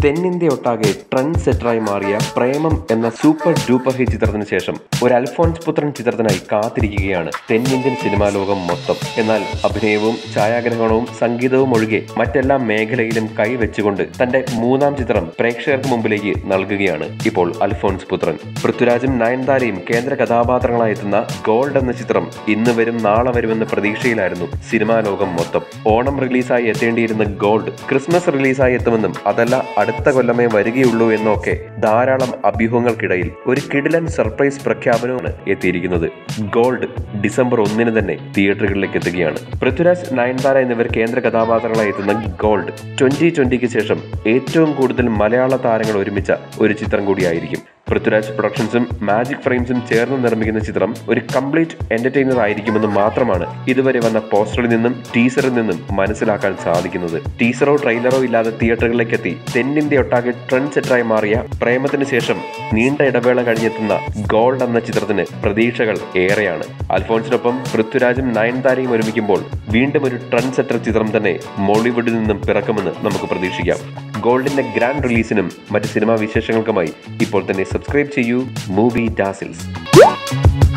തെന്നിന്ത്യ ഒട്ടാകെ ട്രെൻഡ് സെറ്ററായി മാറിയ പ്രേമം എന്ന സൂപ്പർ ഡൂപ്പർ ഹിറ്റ് ചിത്രത്തിന് ശേഷം ഒരു അൽഫോൺസ് പുത്രൻ ചിത്രത്തിനായി കാത്തിരിക്കുകയാണ് തെന്നിന്ത്യൻ സിനിമാ ലോകം മൊത്തം എന്നാൽ അഭിനയവും ഛായാഗ്രഹണവും സംഗീതവും ഒഴികെ മറ്റെല്ലാ മേഖലയിലും കൈവച്ചുകൊണ്ട് തന്റെ മൂന്നാം ചിത്രം പ്രേക്ഷകർക്ക് മുമ്പിലേക്ക് നൽകുകയാണ് ഇപ്പോൾ അൽഫോൺസ് പുത്രൻ പൃഥ്വിരാജും നയൻതാരയും കേന്ദ്ര കഥാപാത്രങ്ങളായി എത്തുന്ന ഗോൾഡ് എന്ന ചിത്രം ഇന്ന് വരും നാളെ വരുമെന്ന പ്രതീക്ഷയിലായിരുന്നു സിനിമാ ലോകം മൊത്തം ഓണം റിലീസായി എത്തേണ്ടിയിരുന്ന ഗോൾഡ് ക്രിസ്മസ് റിലീസായി എത്തുമെന്നും അതല്ല അടുത്ത കൊല്ലമേ വരികയുള്ളൂ എന്നൊക്കെ ധാരാളം അഭ്യൂഹങ്ങൾക്കിടയിൽ ഒരു കിടിലൻ സർപ്രൈസ് പ്രഖ്യാപനവുമാണ് എത്തിയിരിക്കുന്നത് ഗോൾഡ് ഡിസംബർ ഒന്നിന് തന്നെ തിയേറ്ററുകളിലേക്ക് എത്തുകയാണ് പൃഥ്വിരാജ് നയൻതാര എന്നിവർ കേന്ദ്ര കഥാപാത്രങ്ങളായി എത്തുന്ന ഗോൾഡ് ട്വന്റി ട്വന്റിക്ക് ശേഷം ഏറ്റവും കൂടുതൽ മലയാള താരങ്ങൾ ഒരുമിച്ച ഒരു ചിത്രം കൂടിയായിരിക്കും പൃഥ്വിരാജ് പ്രൊഡക്ഷൻസും മാജിക് ഫ്രെയിംസും ചേർന്ന് നിർമ്മിക്കുന്ന ചിത്രം ഒരു കംപ്ലീറ്റ് എന്റർടൈനർ ആയിരിക്കുമെന്ന് മാത്രമാണ് ഇതുവരെ വന്ന പോസ്റ്ററിൽ നിന്നും ടീസറിൽ നിന്നും മനസ്സിലാക്കാൻ സാധിക്കുന്നത് ടീസറോ ട്രെയിലറോ ഇല്ലാതെ തിയേറ്ററുകളിലേക്ക് എത്തി തെന്നിന്ത്യ ഒട്ടാകെ ട്രെൻഡ് സെറ്ററായി മാറിയ പ്രേമത്തിന് ശേഷം നീണ്ട ഇടവേള കഴിഞ്ഞെത്തുന്ന ഗോൾഡ് എന്ന ചിത്രത്തിന് പ്രതീക്ഷകൾ ഏറെയാണ് അൽഫോൺസിനൊപ്പം പൃഥ്വിരാജും നയൻതാരയും ഒരുമിക്കുമ്പോൾ വീണ്ടും ഒരു ട്രെൻഡ് സെറ്റർ ചിത്രം തന്നെ മോളിവുഡിൽ നിന്നും പിറക്കുമെന്ന് നമുക്ക് പ്രതീക്ഷിക്കാം ഗോൾഡിന്റെ ഗ്രാൻഡ് റിലീസിനും മറ്റ് സിനിമാ വിശേഷങ്ങൾക്കുമായി ഇപ്പോൾ തന്നെ സബ്സ്ക്രൈബ് ചെയ്യൂ മൂവി ഡാസിൽസ്